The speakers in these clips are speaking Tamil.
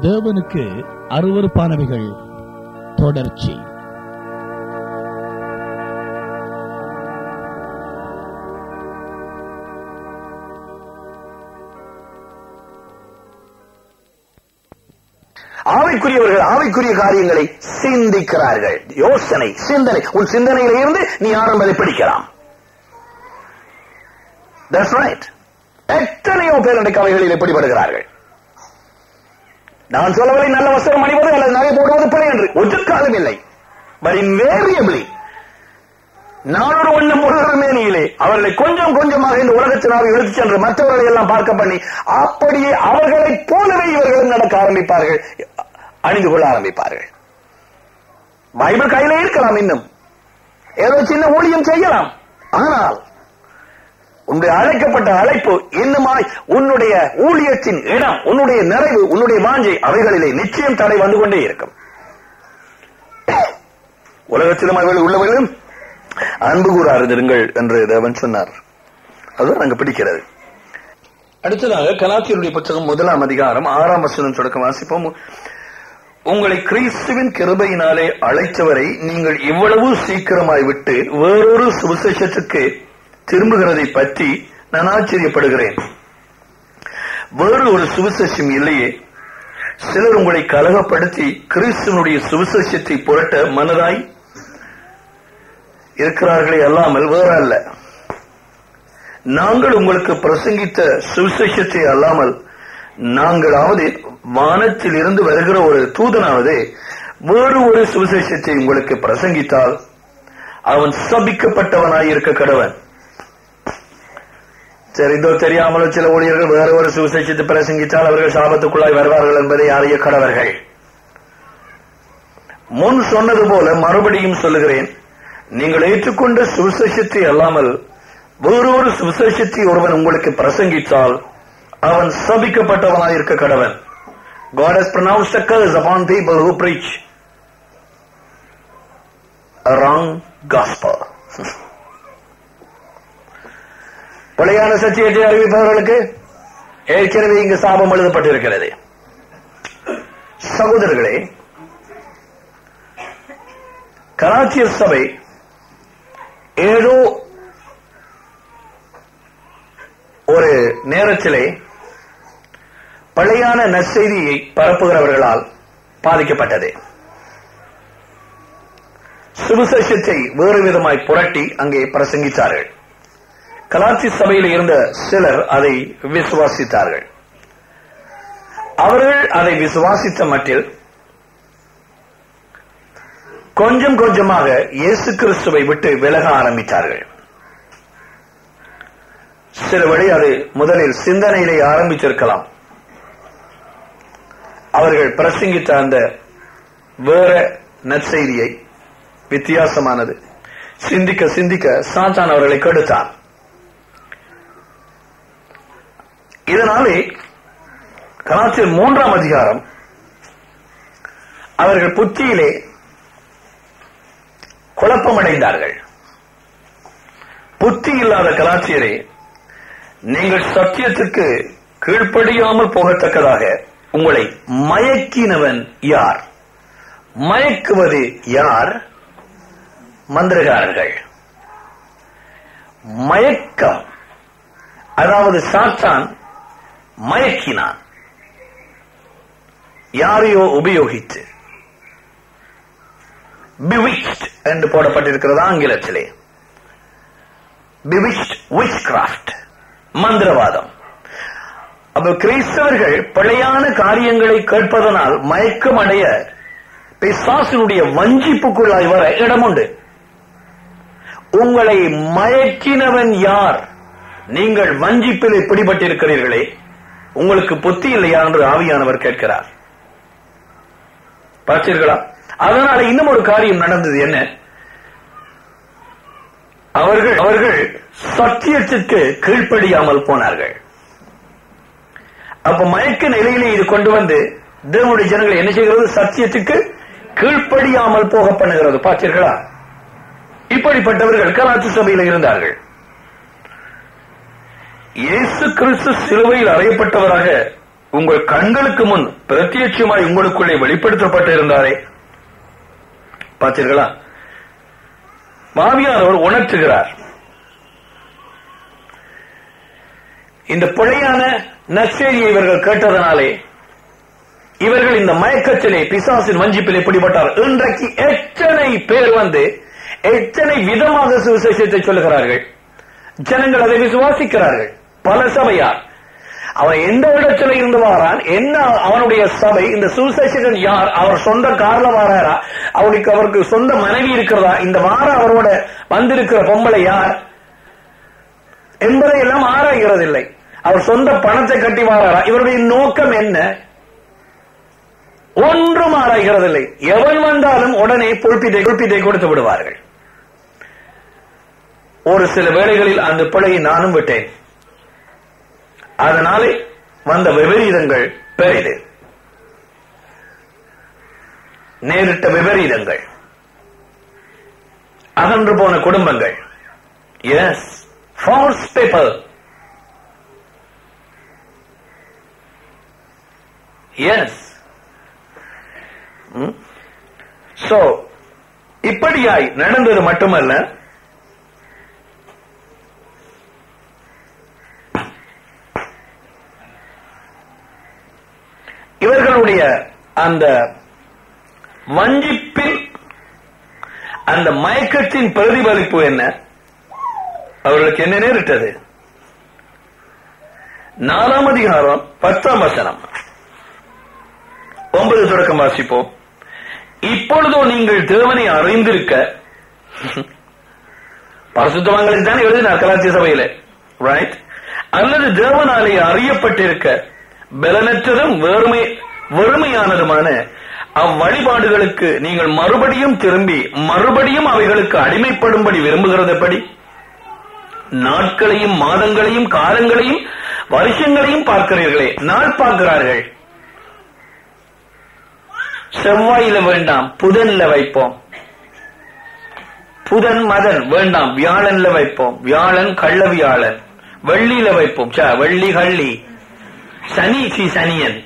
தேவனுக்கு அருவருப்பானவைகள் தொடர்ச்சி ஆவிக்குரியவர்கள் ஆவிக்குரிய காரியங்களை சிந்திக்கிறார்கள் யோசனை சிந்தனை உன் சிந்தனையில இருந்து நீ ஆரம்பத்தை பிடிக்கலாம் That's right. எத்தனையோ பேர் இன்றைக்கு அவைகளில் எப்படிப்படுகிறார்கள் நான் சொல்லவில்லை நல்ல வஸ்திரம் அணிவது அல்லது நகை போடுவது பிழை என்று ஒரு காலம் இல்லை பட் இன்வேரியபிளி நானொரு வண்ணம் முழுகிற மேனியிலே அவர்களை கொஞ்சம் கொஞ்சமாக இந்த உலகத்தினாவை எடுத்துச் சென்று மற்றவர்களை எல்லாம் பார்க்க பண்ணி அப்படியே அவர்களைப் போலவே இவர்களும் நடக்க ஆரம்பிப்பார்கள் அணிந்து கொள்ள ஆரம்பிப்பார்கள் பைபிள் கையில இருக்கலாம் இன்னும் ஏதோ சின்ன ஊழியம் செய்யலாம் ஆனால் உன்னுடைய அழைக்கப்பட்ட அழைப்பு இன்னுமாய் உன்னுடைய ஊழியத்தின் இடம் உன்னுடைய நிறைவு உன்னுடைய வாஞ்சை அவைகளிலே நிச்சயம் தடை வந்து கொண்டே இருக்கும் உலகத்திலும் அவைகள் உள்ளவர்களும் அன்பு கூறாருங்கள் என்று தேவன் சொன்னார் அதுதான் அங்கு பிடிக்கிறது அடுத்ததாக கலாத்தியருடைய புத்தகம் முதலாம் அதிகாரம் ஆறாம் வசனம் தொடக்கம் வாசிப்போம் உங்களை கிறிஸ்துவின் கிருபையினாலே அழைத்தவரை நீங்கள் இவ்வளவு சீக்கிரமாய் விட்டு வேறொரு சுவிசேஷத்துக்கு திரும்புகிறதை பற்றி நான் ஆச்சரியப்படுகிறேன் வேறு ஒரு சுவிசேஷம் இல்லையே சிலர் உங்களை கலகப்படுத்தி கிறிஸ்துவனுடைய சுவிசேஷத்தை புரட்ட மனதாய் இருக்கிறார்களே அல்லாமல் வேற அல்ல நாங்கள் உங்களுக்கு பிரசங்கித்த சுவிசேஷத்தை அல்லாமல் நாங்களாவது வானத்தில் இருந்து வருகிற ஒரு தூதனாவது வேறு ஒரு சுவிசேஷத்தை உங்களுக்கு பிரசங்கித்தால் அவன் சபிக்கப்பட்டவனாய் இருக்க கடவன் தெரிந்தோ தெரியாமலோ சில ஊழியர்கள் வேற ஒரு சுவிசேஷத்தை பிரசங்கித்தால் அவர்கள் சாபத்துக்குள்ளாய் வருவார்கள் என்பதை அறிய கடவர்கள் முன் சொன்னது போல மறுபடியும் சொல்லுகிறேன் நீங்கள் ஏற்றுக்கொண்ட சுவிசேஷத்தை அல்லாமல் வேறொரு சுவிசேஷத்தை ஒருவன் உங்களுக்கு பிரசங்கித்தால் அவன் சபிக்கப்பட்டவனாய் இருக்க கடவன் God has pronounced a curse upon people who preach a wrong gospel. பிழையான சத்தியத்தை அறிவிப்பவர்களுக்கு ஏற்கனவே இங்கு சாபம் எழுதப்பட்டிருக்கிறது சகோதரர்களே கராச்சிய சபை ஏதோ ஒரு நேரத்திலே பழையான நற்செய்தியை பரப்புகிறவர்களால் பாதிக்கப்பட்டது சுவிசேஷத்தை வேறு விதமாய் புரட்டி அங்கே பிரசங்கித்தார்கள் கலாச்சி சபையில் இருந்த சிலர் அதை விசுவாசித்தார்கள் அவர்கள் அதை விசுவாசித்த மட்டில் கொஞ்சம் கொஞ்சமாக இயேசு கிறிஸ்துவை விட்டு விலக ஆரம்பித்தார்கள் சில வழி அது முதலில் சிந்தனையிலே ஆரம்பிச்சிருக்கலாம் அவர்கள் பிரசங்கித்த அந்த வேற நற்செய்தியை வித்தியாசமானது சிந்திக்க சிந்திக்க சாத்தான் அவர்களை கெடுத்தான் இதனாலே கலாச்சியர் மூன்றாம் அதிகாரம் அவர்கள் புத்தியிலே குழப்பமடைந்தார்கள் புத்தி இல்லாத கலாச்சியரே நீங்கள் சத்தியத்திற்கு கீழ்ப்படியாமல் போகத்தக்கதாக உங்களை மயக்கினவன் யார் மயக்குவது யார் மந்திரகாரர்கள் மயக்கம் அதாவது சாத்தான் மயக்கினான் யாரையோ உபயோகித்து பிவிச்ட் என்று போடப்பட்டிருக்கிறது ஆங்கிலத்திலே பிவிச்ட் விச் கிராஃப்ட் மந்திரவாதம் அப்ப கிறிஸ்தவர்கள் பிழையான காரியங்களை கேட்பதனால் மயக்கம் அடைய பிசாசினுடைய வஞ்சிப்புக்குள்ளாய் வர இடம் உண்டு உங்களை மயக்கினவன் யார் நீங்கள் வஞ்சிப்பிலே பிடிபட்டிருக்கிறீர்களே உங்களுக்கு புத்தி இல்லையா என்று ஆவியானவர் கேட்கிறார் பார்த்தீர்களா அதனால இன்னும் ஒரு காரியம் நடந்தது என்ன அவர்கள் அவர்கள் சத்தியத்திற்கு கீழ்ப்படியாமல் போனார்கள் அப்ப மயக்க நிலையிலே இது கொண்டு வந்து தேவனுடைய ஜனங்களை என்ன செய்கிறது சத்தியத்துக்கு கீழ்ப்படியாமல் போக பண்ணுகிறது பார்த்தீர்களா இப்படிப்பட்டவர்கள் கலாச்சி சபையில் இருந்தார்கள் இயேசு கிறிஸ்து சிலுவையில் அறையப்பட்டவராக உங்கள் கண்களுக்கு முன் பிரத்யட்சமாய் உங்களுக்குள்ளே வெளிப்படுத்தப்பட்டிருந்தாரே பார்த்தீர்களா மாமியார் அவர் உணர்த்துகிறார் இந்த பிழையான நற்செய்தியை இவர்கள் கேட்டதனாலே இவர்கள் இந்த மயக்கத்திலே பிசாசின் வஞ்சிப்பிலே பிடிபட்டார் இன்றைக்கு எத்தனை பேர் வந்து எத்தனை விதமாக சுவிசேஷத்தை சொல்லுகிறார்கள் ஜனங்கள் அதை விசுவாசிக்கிறார்கள் பல சபையார் அவன் எந்த இடத்துல இருந்து வாரான் என்ன அவனுடைய சபை இந்த சுசேஷன் யார் அவர் சொந்த கார்ல வாராரா அவருக்கு அவருக்கு சொந்த மனைவி இருக்கிறதா இந்த வார அவரோட வந்திருக்கிற பொம்பளை யார் என்பதை எல்லாம் ஆராய்கிறதில்லை அவர் சொந்த பணத்தை கட்டி வாராரா இவருடைய நோக்கம் என்ன ஒன்றும் ஆராய்கிறதில்லை எவன் வந்தாலும் உடனே புல்பித்தை புல்பித்தை கொடுத்து விடுவார்கள் ஒரு சில வேளைகளில் அந்த பிழையை நானும் விட்டேன் அதனாலே வந்த விபரீதங்கள் பெரிது நேரிட்ட விபரீதங்கள் அகன்று போன குடும்பங்கள் yes false paper yes so இப்படியாய் நடந்தது மட்டுமல்ல இவர்களுடைய அந்த வஞ்சிப்பின் அந்த மயக்கத்தின் பிரதிபலிப்பு என்ன அவர்களுக்கு என்ன நேரிட்டது நாலாம் அதிகாரம் பத்தாம் வசனம் ஒன்பது தொடக்கம் வாசிப்போம் இப்பொழுதோ நீங்கள் தேவனை அறிந்திருக்க பரிசுத்தவான்களுக்கு தான் எழுதினார் கலாச்சிய சபையில ரைட் அல்லது தேவனாலே அறியப்பட்டிருக்க பலனற்றதும் வெறுமை வெறுமையானதுமான அவ்வழிபாடுகளுக்கு நீங்கள் மறுபடியும் திரும்பி மறுபடியும் அவைகளுக்கு அடிமைப்படும்படி விரும்புகிறதுபடி நாட்களையும் மாதங்களையும் காலங்களையும் வருஷங்களையும் பார்க்கிறீர்களே நாள் பார்க்கிறார்கள் செவ்வாயில வேண்டாம் புதன்ல வைப்போம் புதன் மதன் வேண்டாம் வியாழன்ல வைப்போம் வியாழன் கள்ள வியாழன் வெள்ளியில வைப்போம் ச, வெள்ளி கள்ளி சனி சி சனியன்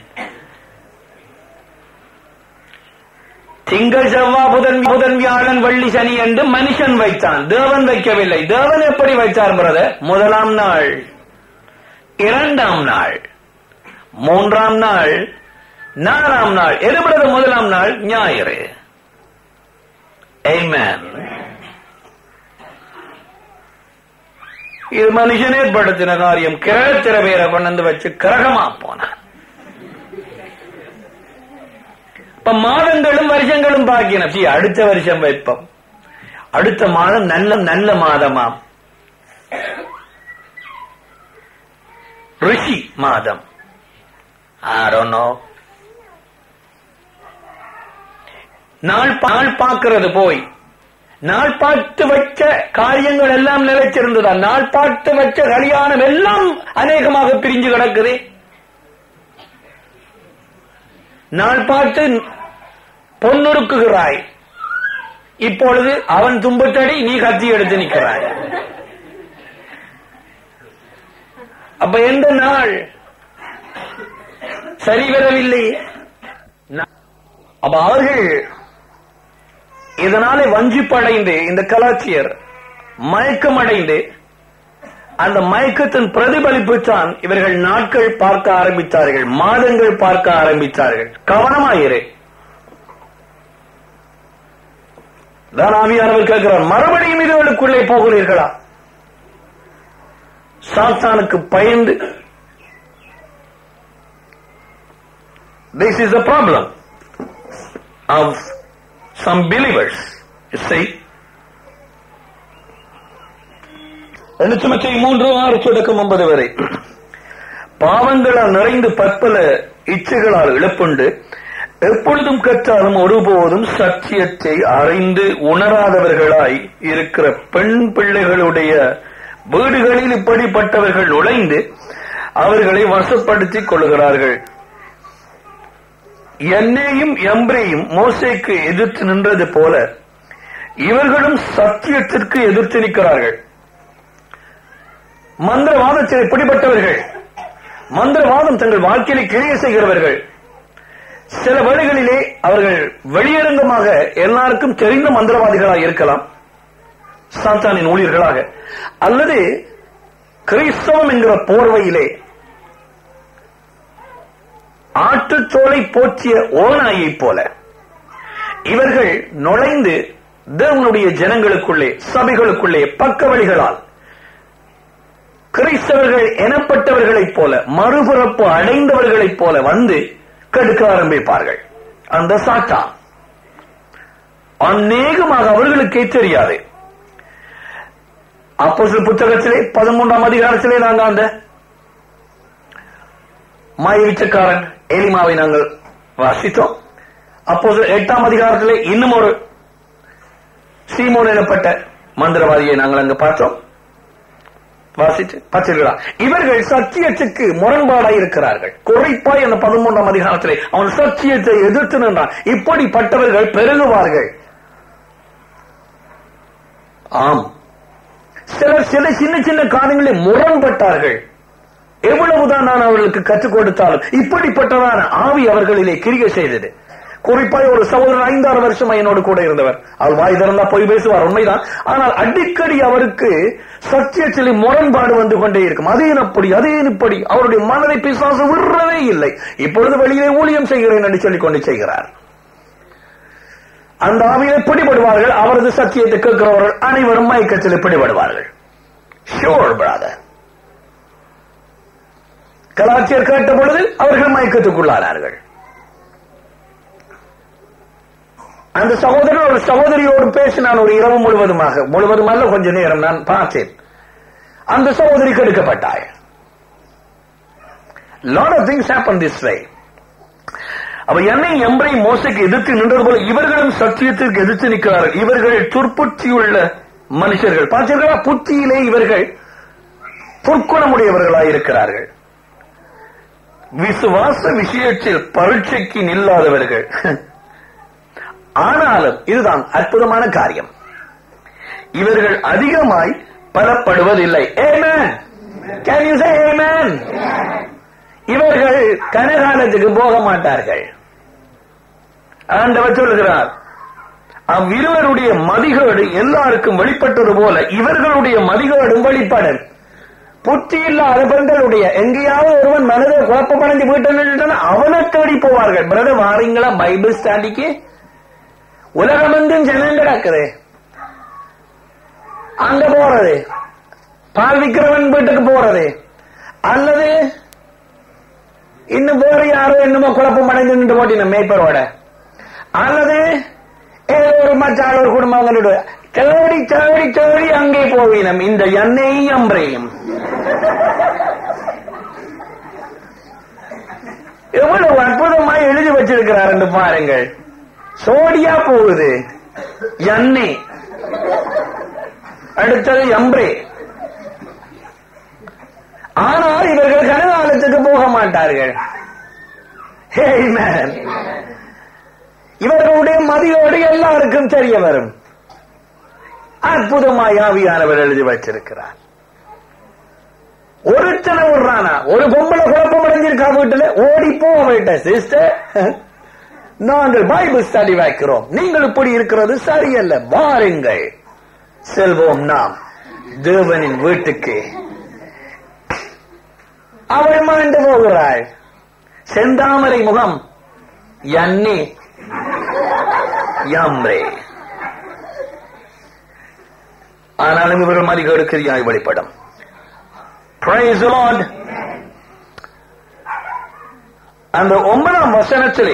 திங்கள் செவ்வாய் புதன் புதன் வியாழன் வெள்ளி சனி என்று மனுஷன் வைத்தான் தேவன் வைக்கவில்லை தேவன் எப்படி வைத்தார் பிரதர் முதலாம் நாள் இரண்டாம் நாள் மூன்றாம் நாள் நாலாம் நாள் எது பிரதர் முதலாம் நாள் ஞாயிறு Amen. இது மனுஷன் ஏற்படுத்தின காரியம் கிரகத்திர பேரை கொண்டு வந்து வச்சு கிரகமா போனான் இப்ப மாதங்களும் வருஷங்களும் பாக்கின சி அடுத்த வருஷம் வைப்போம் அடுத்த மாதம் நல்ல நல்ல மாதமாம் ரிஷி மாதம் I don't know. நாள் பா- நாள் பார்க்கிறது போய் நாள் பார்த்து வச்ச காரியங்கள் எல்லாம் நிலைச்சிருந்ததா நாள் பார்த்து வச்ச கல்யாணம் எல்லாம் அநேகமாக பிரிஞ்சு கிடக்குது நாள் பார்த்து பொன்னுருக்குகிறாய் இப்பொழுது அவன் தும்பத்தடி நீ கத்தி எடுத்து நிற்கிறாய் அப்ப எந்த நாள் சரி வரவில்லை நா- அப்ப அவர்கள் இதனாலே வஞ்சிப்படைந்து இந்த கலாச்சியர் மயக்கமடைந்து அந்த மயக்கத்தின் பிரதிபலிப்பு தான் இவர்கள் நாட்கள் பார்க்க ஆரம்பித்தார்கள் மாதங்கள் பார்க்க ஆரம்பித்தார்கள் கவனமாயிரு தான் ஆவியானவர் கேட்கிறார் மறுபடியும் இதுகளுக்குள்ளே போகிறீர்களா சாத்தானுக்கு பயந்து This is the problem of some believers. You see? எழுத்துமச்சை மூன்று ஆறு தொடக்கம் ஒன்பது வரை பாவங்களால் நிறைந்து பற்பல இச்சைகளால் இழப்புண்டு எப்பொழுதும் கற்றாலும் ஒருபோதும் சத்தியத்தை அறிந்து உணராதவர்களாய் இருக்கிற பெண் பிள்ளைகளுடைய வீடுகளில் இப்படிப்பட்டவர்கள் நுழைந்து அவர்களை வசப்படுத்திக் கொள்கிறார்கள் என்னையும் எம்பரையும் மோசேக்கு எதிர்த்து நின்றது போல இவர்களும் சத்தியத்திற்கு எதிர்த்து நிற்கிறார்கள் மந்திரவாதத்தில் இப்படிப்பட்டவர்கள் மந்திரவாதம் தங்கள் வாழ்க்கையிலே கிரிய செய்கிறவர்கள் சில வழிகளிலே அவர்கள் வெளியரங்கமாக எல்லாருக்கும் தெரிந்த மந்திரவாதிகளாக இருக்கலாம் சாத்தானின் ஊழியர்களாக அல்லது கிறிஸ்தவம் என்கிற போர்வையிலே ஆட்டுச்சோலை போற்றிய ஓநாயைப் போல இவர்கள் நுழைந்து தேவனுடைய ஜனங்களுக்குள்ளே சபைகளுக்குள்ளே பக்க வழிகளால் கிறிஸ்தவர்கள் எனப்பட்டவர்களைப் போல மறுபிறப்பு அடைந்தவர்களைப் போல வந்து கெடுக்க ஆரம்பிப்பார்கள் அந்த சாத்தா அநேகமாக அவர்களுக்கே தெரியாது அப்போ புத்தகத்திலே பதிமூன்றாம் அதிகாரத்திலே நாங்கள் அந்த மாயவிச்சக்காரன் எலிமாவை நாங்கள் வாசித்தோம் அப்போ எட்டாம் அதிகாரத்திலே இன்னும் ஒரு சீமோன் எனப்பட்ட மந்திரவாதியை நாங்கள் அங்கு பார்த்தோம் வாசித்து பார்த்தீர்களா இவர்கள் சத்தியத்துக்கு முரண்பாடாய் இருக்கிறார்கள் குறைப்பாய் அந்த பதிமூன்றாம் அதிகாரத்திலே அவன் சத்தியத்தை எதிர்த்து நின்றான் இப்படிப்பட்டவர்கள் பெருகுவார்கள் ஆம் சிலர் சில சின்ன சின்ன காரியங்களில் முரண்பட்டார்கள் எவ்வளவுதான் நான் அவர்களுக்கு கற்றுக் கொடுத்தாலும் இப்படிப்பட்டதான ஆவி அவர்களிலே கிரியை செய்தது குறிப்பாய் ஒரு சகோதரர் ஐந்தாறு வருஷம் என்னோடு கூட இருந்தவர் அவர் வாய் திறந்தா போய் பேசுவார் உண்மைதான் ஆனால் அடிக்கடி அவருக்கு சத்தியத்திலே முரண்பாடு வந்து கொண்டே இருக்கும் அதே அப்படி அதே இப்படி அவருடைய மனதை பிசாசு விடுறதே இல்லை இப்பொழுது வெளியிலே ஊழியம் செய்கிறேன் என்று சொல்லிக் கொண்டு செய்கிறார் அந்த ஆவியை பிடிபடுவார்கள் அவரது சத்தியத்தை கேட்கிறவர்கள் அனைவரும் மயக்கத்தில் பிடிபடுவார்கள் ஷோர் பிராதர் கலாச்சியர் கேட்ட பொழுது அவர்கள் மயக்கத்துக்குள்ளானார்கள் அந்த சகோதரன் ஒரு சகோதரியோடு பேசினான் ஒரு இரவு முழுவதுமாக முழுவதும் அல்ல கொஞ்ச நேரம் நான் பார்த்தேன் அந்த சகோதரி கெடுக்கப்பட்டாய் lot of things happen this way அவ என்னை எம்பரை மோசைக்கு எதிர்த்து நின்றது போல இவர்களும் சத்தியத்திற்கு எதிர்த்து நிற்கிறார்கள் இவர்கள் துர்ப்புற்றியுள்ள மனுஷர்கள் பார்த்தீர்களா புத்தியிலே இவர்கள் துர்க்குணமுடையவர்களாய் இருக்கிறார்கள் விசுவாச விஷயத்தில் பரீட்சைக்கு நில்லாதவர்கள் ஆனாலும் இதுதான் அற்புதமான காரியம் இவர்கள் அதிகமாய் பலப்படுவதில்லை Amen. Can you say amen? இவர்கள் கனகாலத்துக்கு போக மாட்டார்கள் ஆண்டவர் சொல்லுகிறார் அவ்விருவருடைய மதிகேடு எல்லாருக்கும் வெளிப்பட்டது போல இவர்களுடைய மதிகேடும் வெளிப்படும் புத்தி இல்லாத பெண்களுடைய எங்கேயாவது ஒருவன் மனதை குழப்பமடைந்து வீட்டு அவனை தேடி போவார்கள் பிரதர் வாரீங்களா பைபிள் ஸ்டாண்டிக்கு உலகமெங்கும் ஜனம் கிடக்குது அங்க போறது பால் விக்கிறவன் வீட்டுக்கு போறது அல்லது இன்னும் வேறு யாரோ என்னமோ குழப்பம் அடைந்து நின்று போட்டின மேய்ப்பரோட அல்லது ஏதோ ஒரு மச்சால் ஒரு குடும்பம் வந்துட்டு தேடி தேடி தேடி அங்கே போவினம் இந்த எண்ணெயும் அம்பரையும் எவ்வளவு அற்புதமாய் எழுதி வச்சிருக்கிறார் என்று பாருங்கள் சோடியா போகுது எண்ணெய் அடுத்தது எம்ப்ரே ஆனால் இவர்கள் கனகாலத்துக்கு போக மாட்டார்கள் Amen. இவர்களுடைய மதியோடு எல்லாருக்கும் தெரிய வரும் அற்புதமாய் ஆவியானவர் எழுதி வச்சிருக்கிறார் ஒருத்தனை விடுறானா ஒரு பொம்பளை குழப்பம் அடைஞ்சிருக்கா வீட்டுல ஓடி போக விட்ட சிஸ்டர் நாங்கள் பைபிள் ஸ்டடி வைக்கிறோம் நீங்கள் இப்படி இருக்கிறது சரியல்ல வாருங்கள் செல்வோம் நாம் தேவனின் வீட்டுக்கு அவள் மாண்டு போகிறாள் செந்தாமரை முகம் யன்னி யம்ரே ஆனாலும் இவர்கள் மதிகேடு கிரியாய் வெளிப்படும் Praise the Lord. அந்த ஒன்பதாம் வசனத்திலே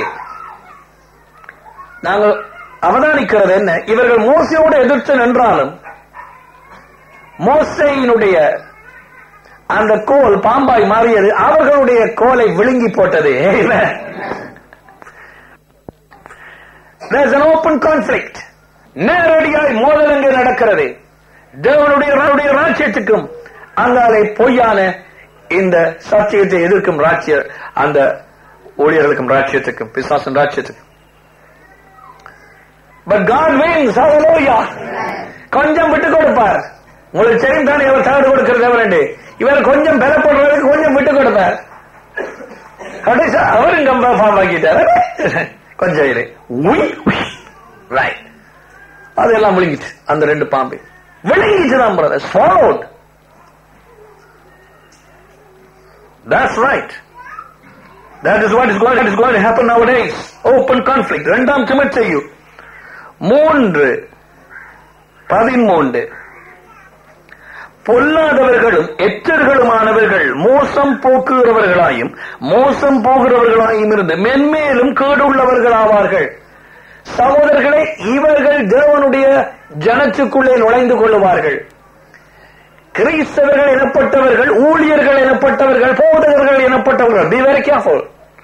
நாங்கள் அவதானிக்கிறது என்ன இவர்கள் மோசையோடு எதிர்த்து நின்றாலும் மோசையினுடைய அந்த கோல் பாம்பாய் மாறியது அவர்களுடைய கோலை விழுங்கி போட்டது Amen. There's an open conflict. நேரடியாய் மோதல் அங்கே நடக்கிறது தேவனுடைய அவருடைய ராஜ்யத்துக்கும் அங்காலே பொய்யான இந்த சத்தியத்தை எதிர்க்கும் ராஜ்ய அந்த ஊழியர்களுக்கும் ராஜ்யத்துக்கும் பிசாசன் ராஜ்யத்துக்கும் பட் காட் வின்ஸ் ஹalleluya கொஞ்சம் விட்டு கொடுப்பார் உங்களுக்கு தெரியும் தானே அவர் தகடு கொடுக்கிறது வேண்டு இவர் கொஞ்சம் பலப்படுறதுக்கு கொஞ்சம் விட்டு கொடுப்பார் கடைசி அவரும் கம்பா ஃபார்ம் ஆக்கிட்டாரு கொஞ்சம் இரு ரைட் அதெல்லாம் விழுங்கிச்சு அந்த ரெண்டு பாம்பு விழுங்கிச்சு தான் brother swallowed that's right that is what is going that is going to happen nowadays open conflict இரண்டாம் திமத்தேயு மூன்று பதிமூன்று பொல்லாதவர்களும் எச்சர்களுமானவர்கள் மோசம் போக்குகிறவர்களாயும் மோசம் போகிறவர்களாயும் இருந்து மென்மேலும் கேடுள்ளவர்களாவார்கள் சகோதரர்களே இவர்கள் தேவனுடைய ஜனத்துக்குள்ளே நுழைந்து கொள்ளுவார்கள் கிறிஸ்தவர்கள் எனப்பட்டவர்கள் ஊழியர்கள் எனப்பட்டவர்கள் போதகர்கள் எனப்பட்டவர்கள் be very careful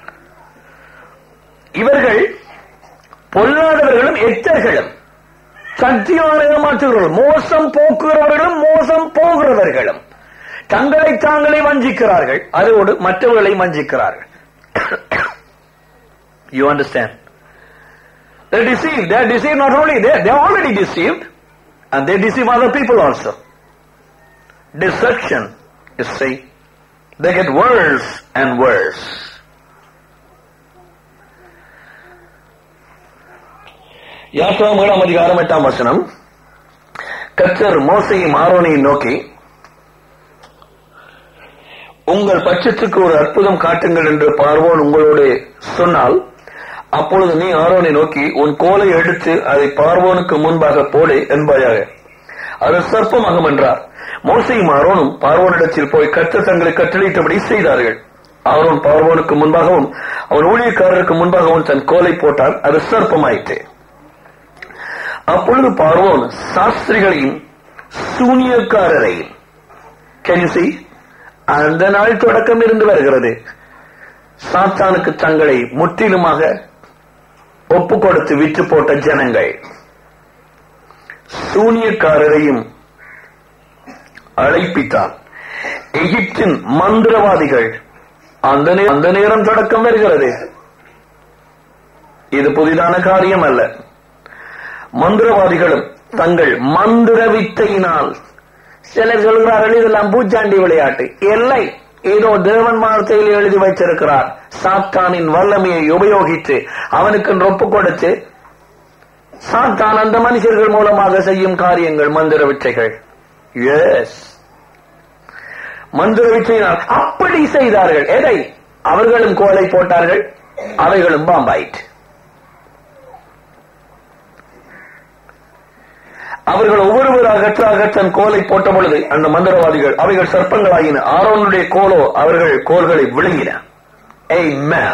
இவர்கள் பொல்லாதவர்களும் எச்சர்களும் சத்தியமான ஏமாற்றுகிறவர்கள் மோசம் போக்குகிறவர்களும் மோசம் போகிறவர்களும் தங்களை தாங்களே வஞ்சிக்கிறார்கள் அதோடு மற்றவர்களை வஞ்சிக்கிறார்கள் you understand They deceive. They are deceived not only they, they are already deceived, and they deceive other people also. Deception, you see, they get worse and worse. யாத்திரம் ஏழாம் அதிகாரம் எட்டாம் வசனம் கர்த்தர் மோசையும் ஆரோனையும் நோக்கி உங்கள் பட்சத்துக்கு ஒரு அற்புதம் காட்டுங்கள் என்று பார்வோன் உங்களோடு சொன்னால் அப்பொழுது நீ ஆரோனை நோக்கி உன் கோலை எடுத்து அதை பார்வோனுக்கு முன்பாக போடு என்பாயாக அது சர்ப்பமாகும் என்றார் மோசையும் ஆரோனும் பார்வோனிடத்தில் போய் கர்த்தர் தங்களை கட்டளையிட்டபடி செய்தார்கள் ஆரோன் பார்வோனுக்கு முன்பாகவும் அவன் ஊழியக்காரருக்கு முன்பாகவும் தன் கோலை போட்டான் அது சர்ப்பமாயிற்று அப்பொழுது பார்வோன் சாஸ்திரிகளையும் சூனியக்காரரையும் கேன் யூ see அந்த நாள் தொடக்கம் இருந்து வருகிறது சாத்தானுக்கு தங்களை முற்றிலுமாக ஒப்பு கொடுத்து விற்று போட்ட ஜனங்கள் சூனியக்காரரையும் அழைப்பித்தான் எகிப்தின் மந்திரவாதிகள் அந்த நே- அந்த நேரம் தொடக்கம் வருகிறது இது புதிதான காரியம் அல்ல மந்திரவாதிகளும் தங்கள் மந்திர வித்தையினால் சிலர் சொல்கிறார்கள் இதெல்லாம் பூச்சாண்டி விளையாட்டு இல்லை ஏதோ தேவன் வார்த்தையில் எழுதி வைத்திருக்கிறார் சாத்தானின் வல்லமையை உபயோகித்து அவனுக்கு ஒப்பு கொடுத்து சாத்தான் அந்த மனுஷர்கள் மூலமாக செய்யும் காரியங்கள் மந்திர வித்தைகள் எஸ் மந்திர வித்தையினால் அப்படி செய்தார்கள் எதை அவர்களும் கோலை போட்டார்கள் அவைகளும் பாம்பாயிற்று அவர்கள் ஒவ்வொருவராக அகற்றாக தன் கோலை போட்ட பொழுது அந்த மந்திரவாதிகள் அவைகள் சர்ப்பங்களாயின ஆரோனுடைய கோலோ அவர்கள் கோல்களை விழுங்கின Amen.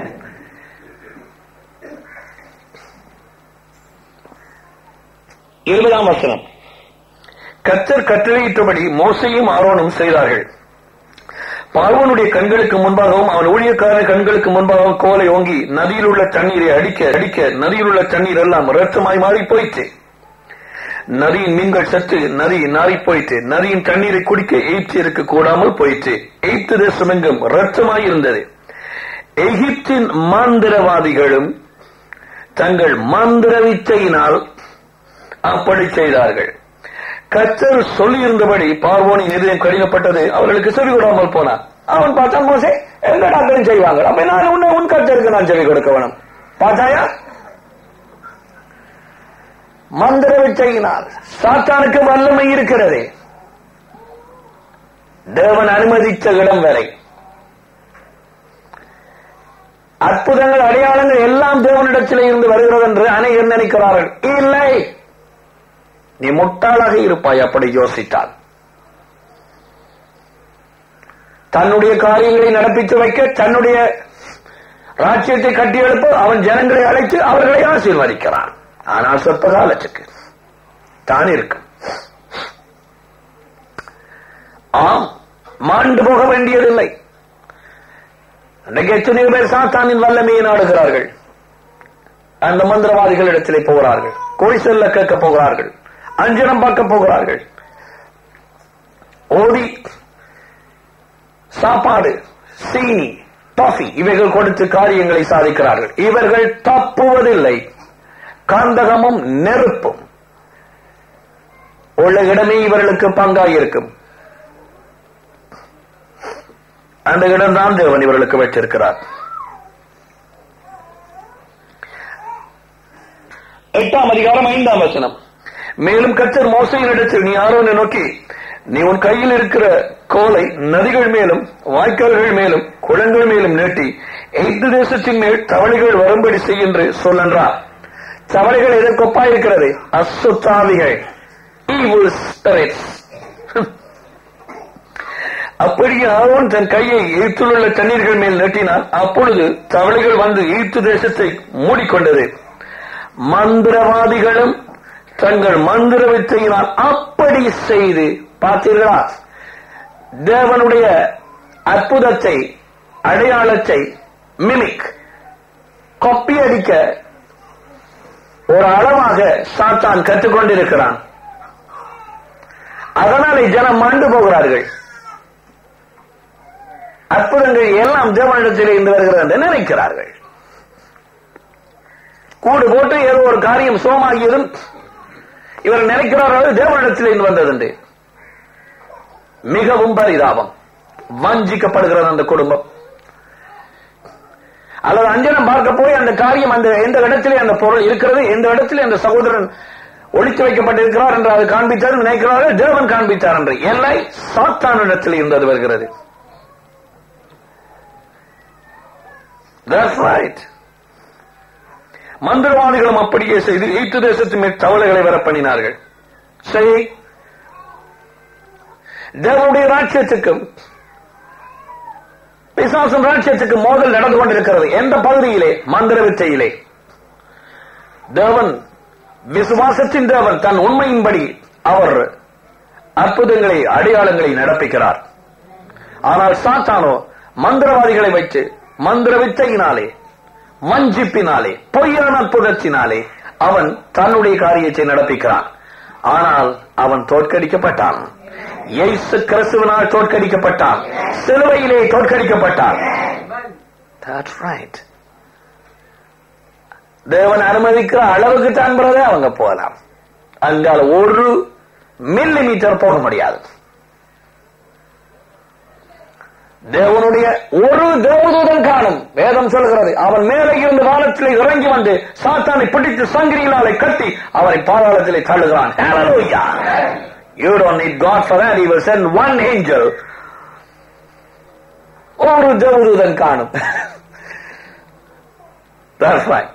இருபதாம் வசனம் கத்தர் கட்டளையிட்டபடி மோசையும் ஆரோனும் செய்தார்கள் பார்வனுடைய கண்களுக்கு முன்பாகவும் அவன் ஊழியக்காரன் கண்களுக்கு முன்பாகவும் கோலை ஓங்கி நதியில் உள்ள தண்ணீரை அடிக்க அடிக்க நதியில் உள்ள தண்ணீர் எல்லாம் இரத்தமாய் மாறி போயிற்று நதியின் மீன்கள் சத்து நதி நாறி போயிற்று நதியின் தண்ணீரை குடிக்க எய்ப்து இருக்க கூடாமல் போயிற்று எய்ப்து தேசம் எங்கும் இரத்தமாய் இருந்தது எகிப்தின் மந்திரவாதிகளும் தங்கள் மந்திர வித்தையினால் அப்படி செய்தார்கள் கத்தர் சொல்லியிருந்தபடி பார்வோனின் இதயம் கடினப்பட்டது அவர்களுக்கு செவி கொடாமல் போனான் அவன் பார்த்தான் மோசே எந்த டாக்டரும் செய்வாங்க அப்ப நான் உன்னை உன் கத்தருக்கு நான் செவி கொடுக்க வேணும் பார்த்தாயா மந்திர வித்தையினால் சாத்தானுக்கு வல்லமை இருக்கிறது தேவன் அனுமதித்த இடம் வரை அற்புதங்கள் அடையாளங்கள் எல்லாம் தேவனிடத்திலே இருந்து வருகிறது என்று அனைவர் நினைக்கிறார்கள் இல்லை நீ முட்டாளாக இருப்பாய் அப்படி யோசித்தால் தன்னுடைய காரியங்களை நடப்பித்து வைக்க தன்னுடைய ராஜ்யத்தை கட்டியெழுப்ப அவன் ஜனங்களை அழைத்து அவர்களை ஆசீர்வதிக்கிறான் ஆனால் சொற்ப காலத்துக்கு தான் இருக்கு ஆம் மாண்டு போக வேண்டியதில்லை அன்றைக்கு எத்தனையோ பேர் சாத்தானின் வல்லமையை நாடுகிறார்கள் அந்த மந்திரவாதிகள் இடத்திலே போகிறார்கள் கோழி செல்ல கேட்க போகிறார்கள் அஞ்சனம் பார்க்க போகிறார்கள் ஓடி சாப்பாடு சீனி டாஃபி இவைகள் கொடுத்து காரியங்களை சாதிக்கிறார்கள் இவர்கள் தப்புவதில்லை காந்தகமும் நெருப்பும் உள்ள இடமே இவர்களுக்கு பங்காயிருக்கும் அந்த இடம்தான் தேவன் இவர்களுக்கு வைத்திருக்கிறார் எட்டாம் அதிகாரம் ஐந்தாம் வசனம் மேலும் கத்தர் மோசையினிடத்தில் நீ ஆரோனை நோக்கி நீ உன் கையில் இருக்கிற கோலை நதிகள் மேலும் வாய்க்கால்கள் மேலும் குளங்கள் மேலும் நீட்டி எய்து தேசத்தின் மேல் தவளைகள் வரும்படி செய்யென்று சொல்லென்றார் தவளைகள் எதற்கொப்பா இருக்கிறது அசுத்தாவிகள் evil spirits. அப்படியே ஆரோன் தன் கையை ஈர்த்துள்ள தண்ணீர்கள் மேல் நீட்டினான் அப்பொழுது தவளைகள் வந்து ஈர்த்து தேசத்தை மூடிக்கொண்டது மந்திரவாதிகளும் தங்கள் மந்திர வித்தையினால் அப்படி செய்து பார்த்தீர்களா தேவனுடைய அற்புதத்தை அடையாளத்தை மிமிக் கொப்பி அடிக்க ஒரு அளவாக சாத்தான் கற்றுக்கொண்டிருக்கிறான் அதனாலே ஜனம் மாண்டு போகிறார்கள் அற்புதங்கள் எல்லாம் தேவனிடத்திலே இருந்து வருகிறது என்று நினைக்கிறார்கள் கூடு போட்டு ஏதோ ஒரு காரியம் சோமாகியதும் இவர் நினைக்கிறார்கள் தேவனிடத்தில் இருந்து வந்தது என்று மிகவும் பரிதாபம் வஞ்சிக்கப்படுகிறது அந்த குடும்பம் அல்லது அஞ்சனம் பார்க்க போய் அந்த காரியம் அந்த எந்த இடத்திலே அந்த பொருள் இருக்கிறது எந்த இடத்திலே அந்த சகோதரன் ஒளித்து வைக்கப்பட்டிருக்கிறார் என்று அது காண்பித்தார் நினைக்கிறார்கள் தேவன் காண்பித்தார் என்று எல்லை சாத்தானிடத்தில் இருந்தது வருகிறது That's right. மந்திரவாதிகளும் அப்படியே செய்து ஈட்டு தேசத்தின் மேல் தவளைகளை வர பண்ணினார்கள் சரி தேவனுடைய ராட்சியத்துக்கும் பிசாசும் ராட்சியத்துக்கும் மோதல் நடந்து கொண்டிருக்கிறது எந்த பகுதியிலே மந்திர வித்தையிலே தேவன் விசுவாசத்தின் தேவன் தன் உண்மையின்படி அவர் அற்புதங்களை அடையாளங்களை நடப்பிக்கிறார் ஆனால் சாத்தானோ மந்திரவாதிகளை வைத்து மந்திர வித்தையினாலே வஞ்சிப்பினாலே பொய்யான அற்புதத்தினாலே அவன் தன்னுடைய காரியத்தை நடப்பிக்கிறான் ஆனால் அவன் தோற்கடிக்கப்பட்டான் இயேசு கிறிஸ்துவனால் தோற்கடிக்கப்பட்டான் சிலுவையிலே தோற்கடிக்கப்பட்டான் That's right. தேவன் அனுமதிக்கிற அளவுக்கு தான் பிறகு அவங்க போகலாம் அங்கால ஒரு மில்லி மீட்டர் போக முடியாது தேவனுடைய ஒரு தேவதூதன் காணும் வேதம் சொல்கிறது அவன் மேலே இருந்து வானத்திலே இறங்கி வந்து சாத்தானை பிடித்து சங்கிரியினாலே கட்டி அவரை பாதாளத்திலே தள்ளுகிறான் Hallelujah. You don't need God for that. He will send one angel. ஒரு தேவதூதன் காணும் That's right.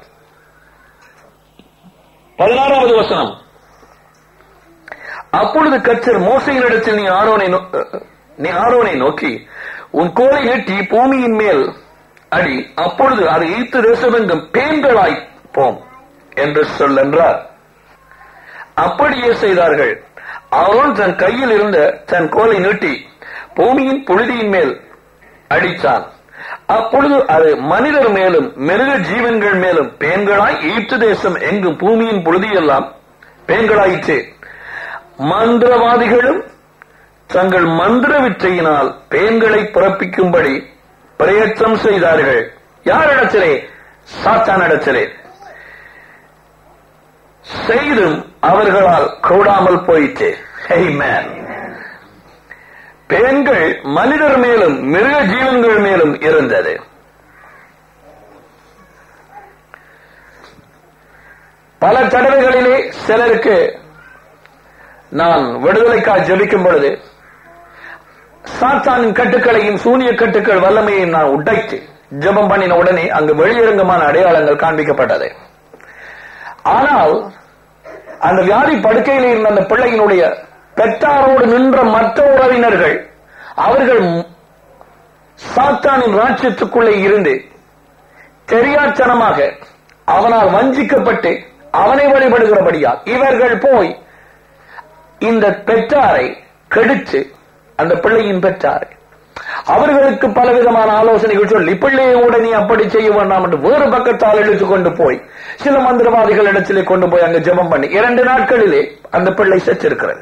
பதினாறாவது வசனம் அப்பொழுது கச்சர் மோசையினிடத்தில் நீ ஆரோனை நோ- நீ ஆரோனை நோக்கி உன் கோலை நீட்டி பூமியின் மேல் அடி அப்பொழுது அது ஈத்து தேசமெங்கும் பேன்களாய் போம் என்று சொல்லென்றார் அப்படியே செய்தார்கள் அவன் தன் கையில் இருந்த தன் கோலை நீட்டி பூமியின் புழுதியின் மேல் அடித்தான் அப்பொழுது அது மனிதர் மேலும் மிருக ஜீவன்கள் மேலும் பேன்களாய் ஈட்டு தேசம் எங்கும் பூமியின் புழுதியெல்லாம் பேன்களாயிற்று மந்திரவாதிகளும் தங்கள் மந்திர வித்தையினால் பேன்களை பிறப்பிக்கும்படி பிரயத்தனம் செய்தார்கள் யாரிடத்திலே சாத்தானிடத்திலே செய்தும் அவர்களால் கூடாமல் போயிற்று Amen. பெண்கள் மனிதர் மேலும் மிருக ஜீவன்கள் மேலும் இருந்தது பல தடவைகளிலே சிலருக்கு நான் விடுதலைக்காக ஜெபிக்கும் பொழுது சாத்தானின் கட்டுக்களையும் சூனிய கட்டுக்கள் வல்லமையை நான் உடைத்து ஜெபம் பண்ணின உடனே அங்கு வெளியரங்கமான அடையாளங்கள் காண்பிக்கப்பட்டது ஆனால் அந்த வியாதி படுக்கையில் இருந்த அந்த பிள்ளையினுடைய பெற்றாரோடு நின்ற மற்ற உறவினர்கள் அவர்கள் சாத்தானின் ராட்சியத்துக்குள்ளே இருந்து தெரியாத்தனமாக அவனால் வஞ்சிக்கப்பட்டு அவனை வழிபடுகிறபடியால் இவர்கள் போய் இந்த பெற்றாரை கெடுத்து அந்த பிள்ளையின் பெற்றாரை அவர்களுக்கு பலவிதமான ஆலோசனைகள் சொல்லி பிள்ளையை உடனே அப்படி செய்ய வேண்டாம் என்று வேறு பக்கத்தால் இழுத்து கொண்டு போய் சில மந்திரவாதிகள் இடத்திலே கொண்டு போய் அங்கு ஜெபம் பண்ணி இரண்டு நாட்களிலே அந்த பிள்ளை செத்திருக்கிறது